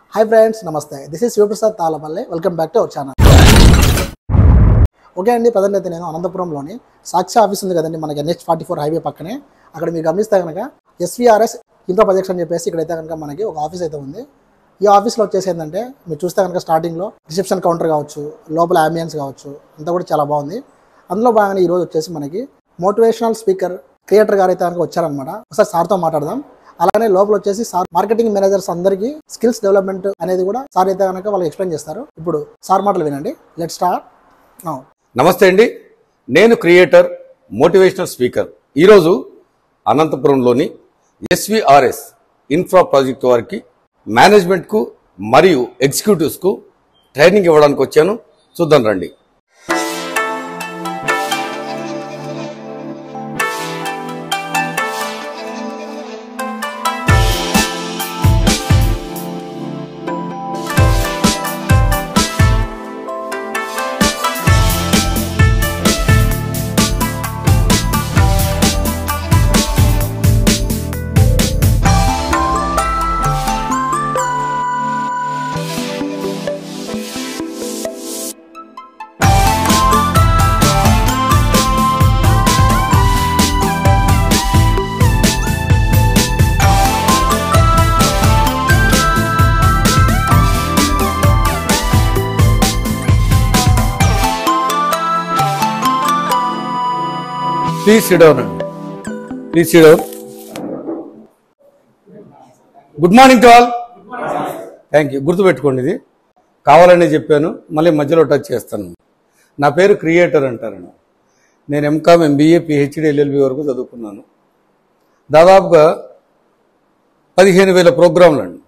hi friends నమస్తే this is Shivaprasad Talapalli welcome back to our channel okay అండి present అయితే నేను అనంతపురంలోని సాక్షి ఆఫీస్ ఉంది కదండి మనకి ఎన్హెచ్ ఫార్టీ ఫోర్ హైవే పక్కనే అక్కడ మీరు గమనిస్తే కనుక ఎస్వీఆర్ఎస్ ఇంట్లో ప్రొజెక్ట్స్ అని చెప్పేసి ఇక్కడైతే కనుక మనకి ఒక ఆఫీస్ అయితే ఉంది ఈ ఆఫీస్లో వచ్చేసి ఏంటంటే మీరు చూస్తే కనుక స్టార్టింగ్లో రిసెప్షన్ కౌంటర్ కావచ్చు లోపల అంబియన్స్ కావచ్చు అంతా కూడా చాలా బాగుంది అందులో భాగంగా ఈరోజు వచ్చేసి మనకి మోటివేషనల్ స్పీకర్ క్రియేటర్ గారు అయితే కనుక వచ్చారనమాట ఒకసారి సార్తో మాట్లాడదాం అలానే లోపల వచ్చేసి సార్ మార్కెటింగ్ మేనేజర్స్ అందరికీ స్కిల్స్ డెవలప్మెంట్ అనేది కూడా సార్ అయితే కనుక వాళ్ళు ఎక్స్ప్లెయిన్ చేస్తారు ఇప్పుడు సార్ మాటలు వినండి లెట్ స్టార్ట్ నమస్తే అండి నేను క్రియేటర్ మోటివేషనల్ స్పీకర్ ఈరోజు అనంతపురంలోని ఎస్విఆర్ఎస్ ఇన్ఫ్రా ప్రాజెక్ట్ వారికి మేనేజ్మెంట్కు మరియు ఎగ్జిక్యూటివ్స్కు ట్రైనింగ్ ఇవ్వడానికి వచ్చాను చూద్దాం రండి ప్లీజ్ సిడౌన్ అండి please sit down good morning to all thank you గుర్తుపెట్టుకోండి ఇది కావాలనే చెప్పాను మళ్ళీ మధ్యలో టచ్ చేస్తాను నా పేరు క్రియేటర్ అంటారండి నేను ఎంకామ్ ఎంబీఏ పిహెచ్డి ఎల్ఎల్బి వరకు చదువుకున్నాను దాదాపుగా పదిహేను వేల ప్రోగ్రాంలు అండి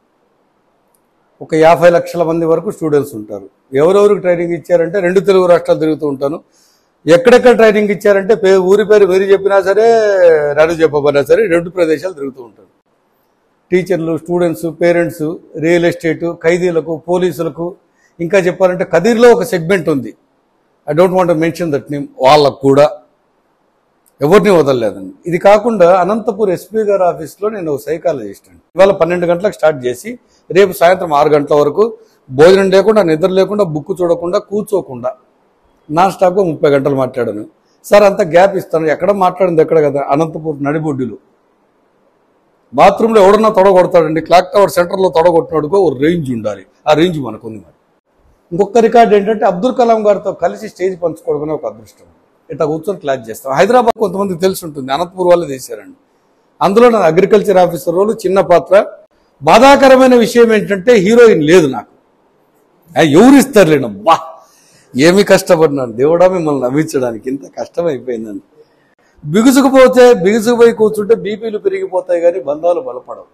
ఒక యాభై లక్షల మంది వరకు స్టూడెంట్స్ ఉంటారు ఎవరెవరికి ట్రైనింగ్ ఇచ్చారంటే రెండు తెలుగు రాష్ట్రాలు తిరుగుతూ ఉంటాను ఎక్కడెక్కడ ట్రైనింగ్ ఇచ్చారంటే పే ఊరి పేరు మీరు చెప్పినా సరే నన్ను చెప్పబడినా సరే రెండు ప్రదేశాలు తిరుగుతూ ఉంటారు టీచర్లు స్టూడెంట్స్ పేరెంట్స్ రియల్ ఎస్టేట్ ఖైదీలకు పోలీసులకు ఇంకా చెప్పాలంటే కదిర్లో ఒక సెగ్మెంట్ ఉంది I don't want mention that name వాళ్ళకు కూడా ఎవరిని వదలలేదండి ఇది కాకుండా అనంతపూర్ ఎస్పీ గారి ఆఫీస్లో నేను ఒక సైకాలజిస్ట్ అండి ఇవాళ పన్నెండు గంటలకు స్టార్ట్ చేసి రేపు సాయంత్రం ఆరు గంటల వరకు భోజనం లేకుండా నిద్ర లేకుండా బుక్ చూడకుండా కూర్చోకుండా నాన్ స్టాప్గా ముప్పై గంటలు మాట్లాడాను సార్ అంత గ్యాప్ ఇస్తాను ఎక్కడ మాట్లాడింది ఎక్కడ కదా అనంతపూర్ నడిబొడ్డులు బాత్రూంలో ఎవడన్నా తొడగొడతాడండి క్లాక్ టవర్ సెంటర్లో తొడగొట్టినోడుకో ఓ రేంజ్ ఉండాలి ఆ రేంజ్ మనకుంది మరి ఇంకొక రికార్డ్ ఏంటంటే అబ్దుల్ కలాం గారితో కలిసి స్టేజ్ పంచుకోవడమే ఒక అదృష్టం ఇట్లా కూర్చొని క్లాస్ చేస్తాం హైదరాబాద్ కొంతమంది తెలిసి ఉంటుంది అనంతపూర్ వాళ్ళే తీశారండి అందులో నా అగ్రికల్చర్ ఆఫీసర్ రోలు చిన్న పాత్ర బాధాకరమైన విషయం ఏంటంటే హీరోయిన్ లేదు నాకు ఆ, ఎవరు ఇస్తారులేండి అబ్బా ఏమి కష్టపడినాను దేవుడా మిమ్మల్ని నవ్వించడానికి ఇంత కష్టం అయిపోయిందండి బిగుసుకుపోతే బిగుసుకుపోయి కూర్చుంటే బీపీలు పెరిగిపోతాయి కానీ బంధాలు బలపడవు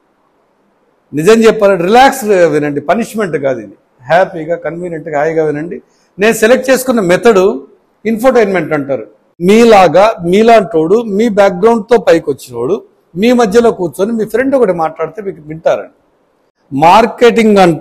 నిజం చెప్పాలంటే రిలాక్స్ వినండి పనిష్మెంట్ కాదు ఇది హ్యాపీగా కన్వీనియంట్గా హాయిగా వినండి నేను సెలెక్ట్ చేసుకున్న మెథడ్ ఇన్ఫర్టైన్మెంట్ అంటారు మీలాగా మీలాంటోడు మీ బ్యాక్గ్రౌండ్తో పైకి వచ్చినోడు మీ మధ్యలో కూర్చొని మీ ఫ్రెండ్ ఒకటి మాట్లాడితే మీకు వింటారండి మార్కెటింగ్ అంత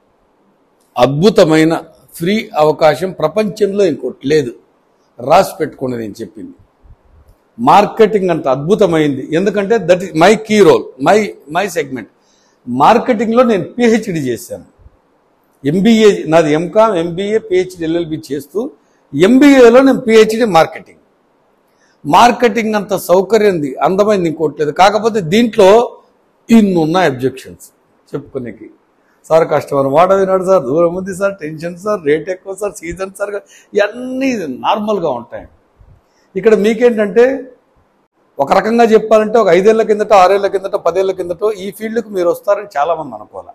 అద్భుతమైన ఫ్రీ అవకాశం ప్రపంచంలో ఇంకోటి లేదు రాసి పెట్టుకోండి నేను చెప్పింది మార్కెటింగ్ అంత అద్భుతమైంది ఎందుకంటే that is my key role my my segment మార్కెటింగ్లో నేను పిహెచ్డి చేశాను ఎంబీఏ నాది ఎంకామ్ ఎంబీఏ పిహెచ్డి ఎల్ఎల్బి చేస్తూ ఎంబీఏలో నేను పిహెచ్డి మార్కెటింగ్ మార్కెటింగ్ అంత సౌకర్యంది అందమైంది ఇంకోట్లేదు కాకపోతే దీంట్లో ఇన్ని ఉన్నాయి అబ్జెక్షన్స్ చెప్పుకునేకి సార్ కస్టమర్ మాట వినాడు సార్ దూరం ఉంది సార్ టెన్షన్ సార్ రేట్ ఎక్కువ సార్ సీజన్ సార్ ఇవన్నీ నార్మల్గా ఉంటాయి ఇక్కడ మీకేంటంటే ఒక రకంగా చెప్పాలంటే ఒక ఐదేళ్ల కిందట ఆరేళ్ల కిందట పదేళ్ల కిందట ఈ ఫీల్డ్కి మీరు వస్తారని చాలామంది అనుకోవాలి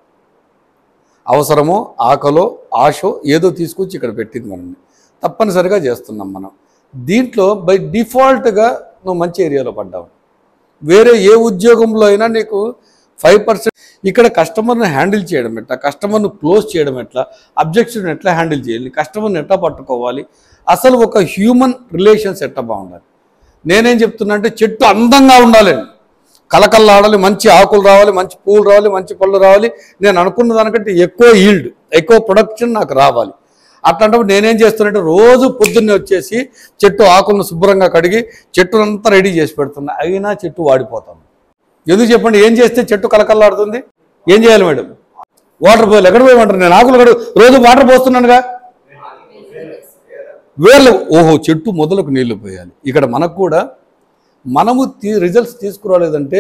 అవసరమో ఆకలో ఆశో ఏదో తీసుకొచ్చి ఇక్కడ పెట్టింది మనం తప్పనిసరిగా చేస్తున్నాం మనం దీంట్లో బై డిఫాల్ట్గా నువ్వు మంచి ఏరియాలో పడ్డావు వేరే ఏ ఉద్యోగంలో అయినా నీకు ఫైవ్ పర్సెంట్ ఇక్కడ కస్టమర్ని హ్యాండిల్ చేయడం ఎట్లా కస్టమర్ను క్లోజ్ చేయడం ఎట్లా అబ్జెక్షన్ ఎట్లా హ్యాండిల్ చేయాలి కస్టమర్ని ఎట్లా పట్టుకోవాలి అసలు ఒక హ్యూమన్ రిలేషన్స్ ఎట్లా బాగుండాలి నేనేం చెప్తున్నా అంటే చెట్టు అందంగా ఉండాలండి కలకల్లాడాలి మంచి ఆకులు రావాలి మంచి పూలు రావాలి మంచి పళ్ళు రావాలి నేను అనుకున్న దానికంటే ఎక్కువ ఈల్డ్ ఎక్కువ ప్రొడక్షన్ నాకు రావాలి అట్లాంటప్పుడు నేనేం చేస్తున్నట్టు రోజు పొద్దున్నే వచ్చేసి చెట్టు ఆకులను శుభ్రంగా కడిగి చెట్టునంతా రెడీ చేసి పెడుతున్నా అయినా చెట్టు వాడిపోతాను ఎందుకు చెప్పండి ఏం చేస్తే చెట్టు కలకల్లాడుతుంది ఏం చేయాలి మేడం వాటర్ పోయాలి ఎక్కడ పోయమంటారు నేను ఆకులు కడు రోజు వాటర్ పోస్తున్నానుగా వేర్లు ఓహో చెట్టు మొదలకు నీళ్లు పోయాలి ఇక్కడ మనకు కూడా మనము తీ రిజల్ట్స్ తీసుకురాలేదంటే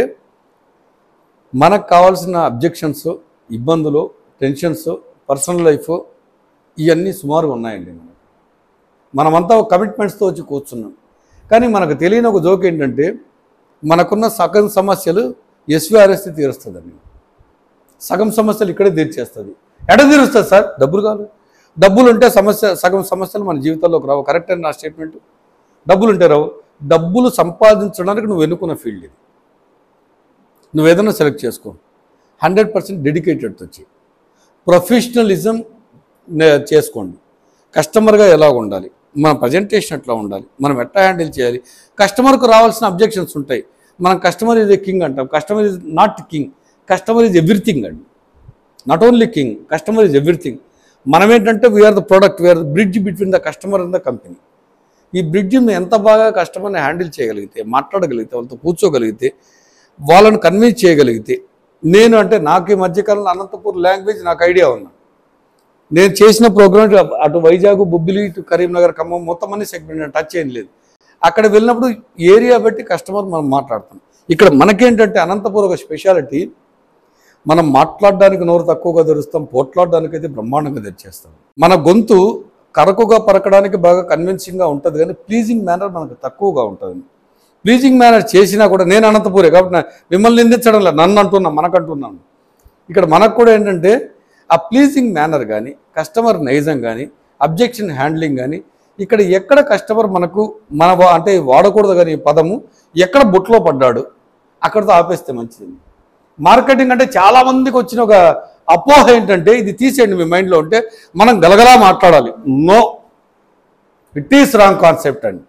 మనకు కావాల్సిన అబ్జెక్షన్స్ ఇబ్బందులు టెన్షన్స్ పర్సనల్ లైఫ్ ఇవన్నీ సుమారుగా ఉన్నాయండి మనకు మనమంతా ఒక కమిట్మెంట్స్తో వచ్చి కూర్చున్నాం కానీ మనకు తెలియని ఒక జోక్ ఏంటంటే మనకున్న సగం సమస్యలు ఎస్విఆర్ఎస్ని తీరుస్తుందండి సగం సమస్యలు ఇక్కడే తీర్చేస్తుంది ఎడ తీరుస్తుంది సార్ డబ్బులు కాదు డబ్బులు ఉంటే సమస్య సగం సమస్యలు మన జీవితంలోకి రావు కరెక్ట్ అని నా స్టేట్మెంట్ డబ్బులు ఉంటే రావు డబ్బులు సంపాదించడానికి నువ్వు ఎన్నుకున్న ఫీల్డ్ ఇది నువ్వు ఏదైనా సెలెక్ట్ చేసుకో హండ్రెడ్ పర్సెంట్ డెడికేటెడ్ వచ్చి ప్రొఫెషనలిజం నే- చేసుకోండి కస్టమర్గా ఎలా ఉండాలి మన ప్రజెంటేషన్ ఎట్లా ఉండాలి మనం ఎట్లా హ్యాండిల్ చేయాలి కస్టమర్కు రావాల్సిన అబ్జెక్షన్స్ ఉంటాయి మనం కస్టమర్ ఇస్ ఎ కింగ్ అంటాం customer is not king customer is everything అండి not only king customer is everything మనం ఏంటంటే we are the product we are the bridge between the customer and the company ఈ బ్రిడ్జ్ని ఎంత బాగా కస్టమర్ని హ్యాండిల్ చేయగలిగితే మాట్లాడగలిగితే వాళ్ళతో కూర్చోగలిగితే వాళ్ళని కన్విన్స్ చేయగలిగితే నేను అంటే నాకు ఈ మధ్యకాలంలో అనంతపూర్ లాంగ్వేజ్ నాకు ఐడియా ఉంది నేను చేసిన ప్రోగ్రామ్ అటు వైజాగ్ బొబ్బిలి ఇటు కరీంనగర్ ఖమ్మం మొత్తం అన్ని సెగ్మెంట్ నేను టచ్ ఏం లేదు అక్కడ వెళ్ళినప్పుడు ఏరియా బట్టి కస్టమర్ మనం మాట్లాడతాం ఇక్కడ మనకేంటంటే అనంతపూర్ ఒక స్పెషాలిటీ మనం మాట్లాడడానికి నోరు తక్కువగా తెరుస్తాం పోట్లాడడానికి అయితే బ్రహ్మాండంగా తెచ్చేస్తాం మన గొంతు కరకుగా పరకడానికి బాగా కన్విన్సింగ్గా ఉంటుంది కానీ ప్లీజింగ్ మేనర్ మనకు తక్కువగా ఉంటుంది ప్లీజింగ్ మేనర్ చేసినా కూడా నేను అనంతపూరే కాబట్టి నా- మిమ్మల్ని నిందించడం లేదు నన్ను అంటున్నా మనకంటున్నాను ఇక్కడ మనకు కూడా ఏంటంటే ఆ ప్లీజింగ్ మేనర్ కానీ కస్టమర్ నైజం కానీ అబ్జెక్షన్ హ్యాండ్లింగ్ కానీ ఇక్కడ ఎక్కడ కస్టమర్ మనకు మన వా- అంటే వాడకూడదు కానీ ఈ పదము ఎక్కడ బుట్లో పడ్డాడు అక్కడితో ఆపేస్తే మంచిది మార్కెటింగ్ అంటే చాలా మందికి వచ్చిన ఒక అపోహ ఏంటంటే ఇది తీసేయండి మీ మైండ్లో ఉంటే మనం గలగలా మాట్లాడాలి no it is wrong concept అండి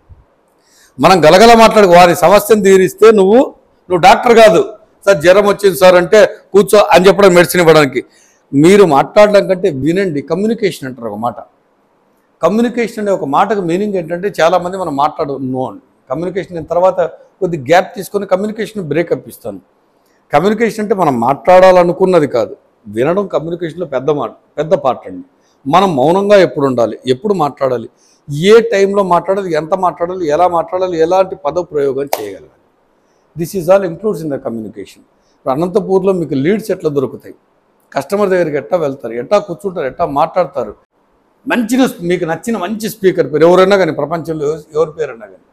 మనం గలగల మాట్లాడి వారి సమస్యను తీరిస్తే నువ్వు నువ్వు డాక్టర్ కాదు సార్ జ్వరం వచ్చింది సార్ అంటే కూర్చో అని చెప్పడం మెడిసిన్ ఇవ్వడానికి మీరు మాట్లాడడం కంటే వినండి కమ్యూనికేషన్ అంటారు ఒక మాట కమ్యూనికేషన్ అనే ఒక మాటకు మీనింగ్ ఏంటంటే చాలామంది మనం మాట్లాడు నో అని కమ్యూనికేషన్ నేను తర్వాత కొద్ది గ్యాప్ తీసుకొని కమ్యూనికేషన్ బ్రేకప్ ఇస్తాను కమ్యూనికేషన్ అంటే మనం మాట్లాడాలనుకున్నది కాదు వినడం కమ్యూనికేషన్లో పెద్ద మాట పెద్ద పార్ట్ అండి మనం మౌనంగా ఎప్పుడు ఉండాలి ఎప్పుడు మాట్లాడాలి ఏ టైంలో మాట్లాడాలి ఎంత మాట్లాడాలి ఎలా మాట్లాడాలి ఎలాంటి పద ప్రయోగం చేయగలగాలి this is all includes in the communication ఇప్పుడు అనంతపూర్లో మీకు లీడ్స్ ఎట్లా దొరుకుతాయి కస్టమర్ దగ్గరికి ఎట్టా వెళ్తారు ఎట్టా కూర్చుంటారు ఎట్టా మాట్లాడతారు మంచిగా మీకు నచ్చిన మంచి స్పీకర్ పేరు ఎవరైనా కానీ ప్రపంచంలో ఎవరి- ఎవరి పేరైనా కానీ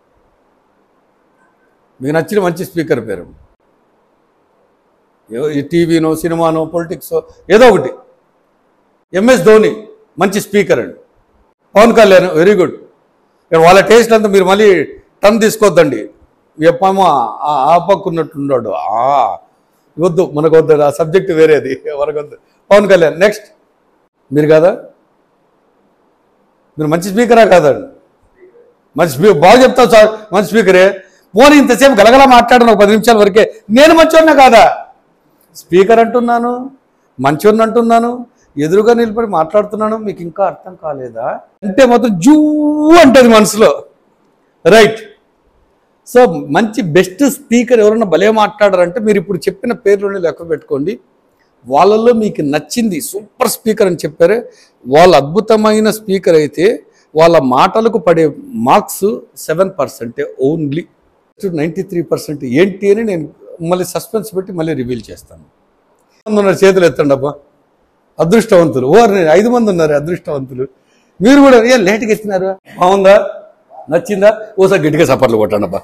మీకు నచ్చిన మంచి స్పీకర్ పేరు ఎవ- ఈ టీవీనో సినిమానో పొలిటిక్స్ ఏదో ఒకటి ఎంఎస్ ధోని మంచి స్పీకర్ అండి పవన్ కళ్యాణ్ వెరీ గుడ్ ఇక వాళ్ళ టేస్ట్ అంతా మీరు మళ్ళీ టన్ తీసుకోవద్దండి ఎప్పమో ఆ- ఆ పక్కున్నట్టున్నాడు ఆ వద్దు మనకు వద్దు ఆ సబ్జెక్ట్ వేరేది మనకు వద్దు పవన్ కళ్యాణ్ నెక్స్ట్ మీరు కాదా మీరు మంచి స్పీకరా కాదండి మంచి స్పీ బాగా చెప్తావు సార్ మంచి స్పీకరే పోనీ ఇంతసేపు గలగల మాట్లాడను ఒక పది నిమిషాల వరకే నేను మంచోన్నా కాదా స్పీకర్ అంటున్నాను మంచోడిని అంటున్నాను ఎదురుగా నిలబడి మాట్లాడుతున్నాను మీకు ఇంకా అర్థం కాలేదా అంటే మాత్రం జూ అంటది మనసులో రైట్ సో మంచి బెస్ట్ స్పీకర్ ఎవరైనా భలే మాట్లాడారంటే మీరు ఇప్పుడు చెప్పిన పేర్లోనే లెక్క పెట్టుకోండి వాళ్ళల్లో మీకు నచ్చింది సూపర్ స్పీకర్ అని చెప్పారే వాళ్ళ అద్భుతమైన స్పీకర్ అయితే వాళ్ళ మాటలకు పడే మార్క్స్ సెవెన్ పర్సెంటే ఓన్లీ నైంటీ త్రీ పర్సెంట్ ఏంటి అని నేను మళ్ళీ సస్పెన్స్ పెట్టి మళ్ళీ రివీల్ చేస్తాను మంది ఉన్నారు చేతులు ఎత్తండి అబ్బా అదృష్టవంతులు ఓ నేను ఐదు మంది ఉన్నారు అదృష్టవంతులు మీరు కూడా ఏ లేట్గా ఎత్తినారు బాగుందా నచ్చిందా ఓసారి గట్టిగా సపర్లు కొట్టండి అబ్బా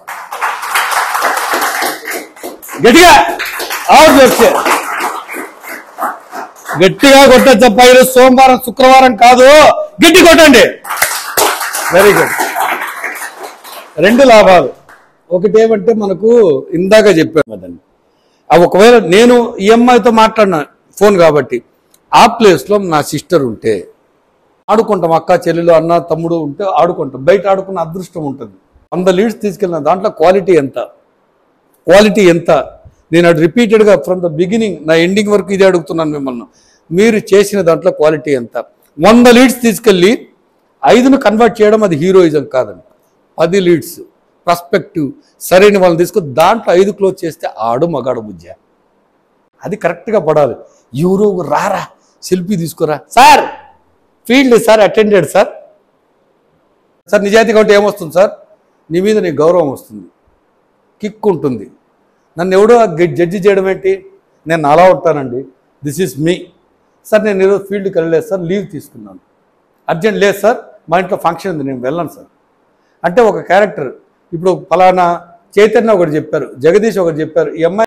గట్టిగా ఆవిడ చేస్తే గట్టిగా కొట్టచ్చప్ప ఈరోజు సోమవారం శుక్రవారం కాదు గట్టి కొట్టండి వెరీ గుడ్ రెండు లాభాలు ఒకటి ఏమంటే మనకు ఇందాక చెప్పాను కదండి ఆ ఒకవేళ నేను ఈ అమ్మాయితో మాట్లాడిన ఫోన్ కాబట్టి ఆ ప్లేస్లో నా సిస్టర్ ఉంటే ఆడుకుంటాం అక్క చెల్లెలు అన్న తమ్ముడు ఉంటే ఆడుకుంటాం బయట ఆడుకున్న అదృష్టం ఉంటుంది వంద లీడ్స్ తీసుకెళ్ళిన దాంట్లో క్వాలిటీ ఎంత క్వాలిటీ ఎంత నేను అది రిపీటెడ్గా ఫ్రమ్ ద బిగినింగ్ నా ఎండింగ్ వరకు ఇదే అడుగుతున్నాను మిమ్మల్ని మీరు చేసిన దాంట్లో క్వాలిటీ ఎంత వంద లీడ్స్ తీసుకెళ్ళి ఐదును కన్వర్ట్ చేయడం అది హీరోయిజం కాదండి పది లీడ్స్ పర్స్పెక్టివ్ సరైన వాళ్ళని తీసుకొని దాంట్లో ఐదు క్లోజ్ చేస్తే ఆడు మగాడు బుజ్జ అది కరెక్ట్గా పడాలి ఎవరో ఒకరు రారా సెల్ఫీ తీసుకురా sir field sir attended sir sir నిజాయితీగా ఉంటే ఏమొస్తుంది సార్ నీ మీద నీ గౌరవం వస్తుంది కిక్ ఉంటుంది నన్ను ఎవడో జడ్జి చేయడం ఏంటి నేను అలా ఉంటానండి దిస్ ఈజ్ మీ సార్ నేను ఈరోజు ఫీల్డ్కి వెళ్ళలేదు సార్ లీవ్ తీసుకున్నాను అర్జెంట్ లేదు సార్ మా ఇంట్లో ఫంక్షన్ ఉంది నేను వెళ్ళను సార్ అంటే ఒక క్యారెక్టర్ ఇప్పుడు ఫలానా చైతన్య ఒకటి చెప్పారు జగదీష్ ఒకటి చెప్పారు ఈ అమ్మాయి